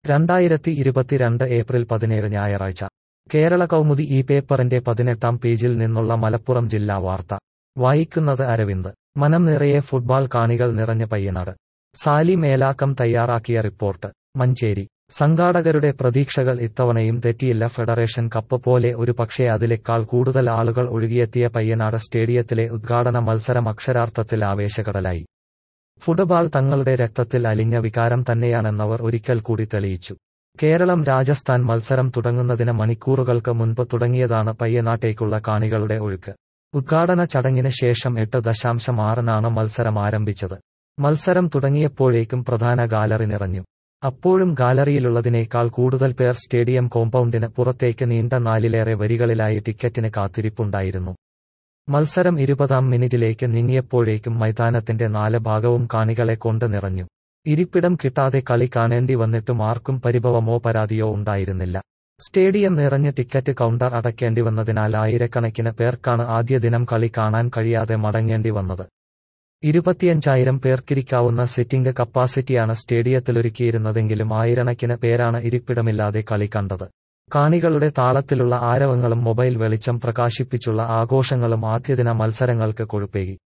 രണ്ടായിരത്തി ഇരുപത്തിരണ്ട് ഏപ്രിൽ പതിനേഴ് ഞായറാഴ്ച കേരള കൗമുദി ഈ പേപ്പറിന്റെ പതിനെട്ടാം പേജിൽ നിന്നുള്ള മലപ്പുറം ജില്ലാ വാർത്ത വായിക്കുന്നത് അരവിന്ദ് മനം നിറയെ ഫുട്ബാൾ കാണികൾ നിറഞ്ഞ പയ്യനാട് സാലി മേലാക്കം തയ്യാറാക്കിയ റിപ്പോർട്ട് മഞ്ചേരി സംഘാടകരുടെ പ്രതീക്ഷകൾ ഇത്തവണയും തെറ്റിയില്ല ഫെഡറേഷൻ കപ്പ് പോലെ ഒരു പക്ഷേ അതിലേക്കാൾ കൂടുതൽ ആളുകൾ ഒഴുകിയെത്തിയ പയ്യനാട് സ്റ്റേഡിയത്തിലെ ഉദ്ഘാടന മത്സരം അക്ഷരാർത്ഥത്തിൽ ആവേശകടലായി ഫുട്ബാൾ തങ്ങളുടെ രക്തത്തിൽ അലിഞ്ഞ വികാരം തന്നെയാണെന്നവർ ഒരിക്കൽ കൂടി തെളിയിച്ചു കേരളം രാജസ്ഥാൻ മത്സരം തുടങ്ങുന്നതിന് മണിക്കൂറുകൾക്ക് മുൻപ് തുടങ്ങിയതാണ് പയ്യനാട്ടേക്കുള്ള കാണികളുടെ ഒഴുക്ക് ഉദ്ഘാടന ചടങ്ങിന് ശേഷം എട്ട് ദശാംശം ആറിനാണ് മത്സരം ആരംഭിച്ചത് മത്സരം തുടങ്ങിയപ്പോഴേക്കും പ്രധാന ഗാലറി നിറഞ്ഞു അപ്പോഴും ഗാലറിയിലുള്ളതിനേക്കാൾ കൂടുതൽ പേർ സ്റ്റേഡിയം കോമ്പൗണ്ടിന് പുറത്തേക്ക് നീണ്ട നാലിലേറെ വരികളിലായി ടിക്കറ്റിന് കാത്തിരിപ്പുണ്ടായിരുന്നു മത്സരം ഇരുപതാം മിനിറ്റിലേക്ക് നീങ്ങിയപ്പോഴേക്കും മൈതാനത്തിന്റെ നാല് ഭാഗവും കാണികളെ കൊണ്ട് നിറഞ്ഞു ഇരിപ്പിടം കിട്ടാതെ കളി കാണേണ്ടി വന്നിട്ടും ആർക്കും പരിഭവമോ പരാതിയോ ഉണ്ടായിരുന്നില്ല സ്റ്റേഡിയം നിറഞ്ഞ് ടിക്കറ്റ് കൗണ്ടർ അടയ്ക്കേണ്ടി വന്നതിനാൽ ആയിരക്കണക്കിന് പേർക്കാണ് ആദ്യ ദിനം കളി കാണാൻ കഴിയാതെ മടങ്ങേണ്ടി വന്നത് ഇരുപത്തിയഞ്ചായിരം പേർക്കിരിക്കാവുന്ന സിറ്റിംഗ് കപ്പാസിറ്റിയാണ് സ്റ്റേഡിയത്തിലൊരുക്കിയിരുന്നതെങ്കിലും ആയിരക്കണക്കിന് പേരാണ് ഇരിപ്പിടമില്ലാതെ കളി കണ്ടത് കാണികളുടെ താളത്തിലുള്ള ആരവങ്ങളും മൊബൈൽ വെളിച്ചം പ്രകാശിപ്പിച്ചുള്ള ആഘോഷങ്ങളും ആദ്യദിന മത്സരങ്ങൾക്ക് കൊഴുപ്പേകി